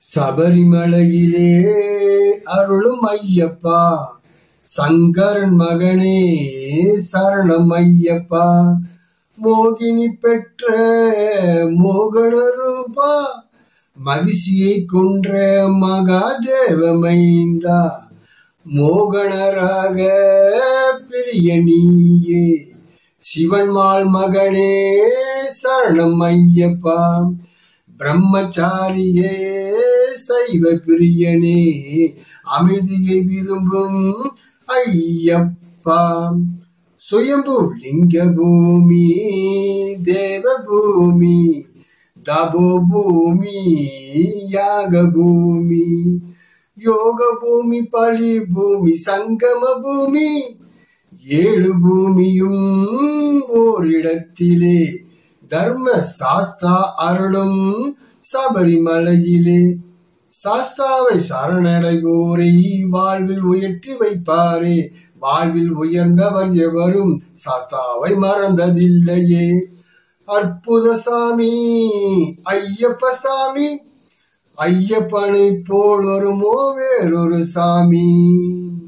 சபரிமலையிலே அருளும் ஐயப்பா சங்கரன் மகனே சரணம் ஐயப்பா மோகினி பெற்ற மோகன ரூபா மகிழ்ச்சியை கொன்ற மகாதேவ மைந்தா மோகனராக பிரிய நீயே சிவன்மாள் மகனே சரணம் ஐயப்பா பிரம்மச்சாரியே சைவ பிரியனே அமைதியை விரும்பும் ஐயப்பா சுயம்பு லிங்க பூமி தேவ பூமி தபோ பூமி யாக பூமி யோக பூமி பலி பூமி சங்கம பூமி ஏழு பூமியும் ஓரிடத்திலே தர்ம சாஸ்தா அருளும் சபரிமலையிலே சாஸ்தாவை சரணடைவோரை வாழ்வில் உயர்த்தி வைப்பாரே வாழ்வில் உயர்ந்தவர் எவரும் சாஸ்தாவை மறந்ததில்லையே அற்புத சாமி ஐயப்ப சாமி ஐயப்பனை போல் வருமோ வேறொரு சாமி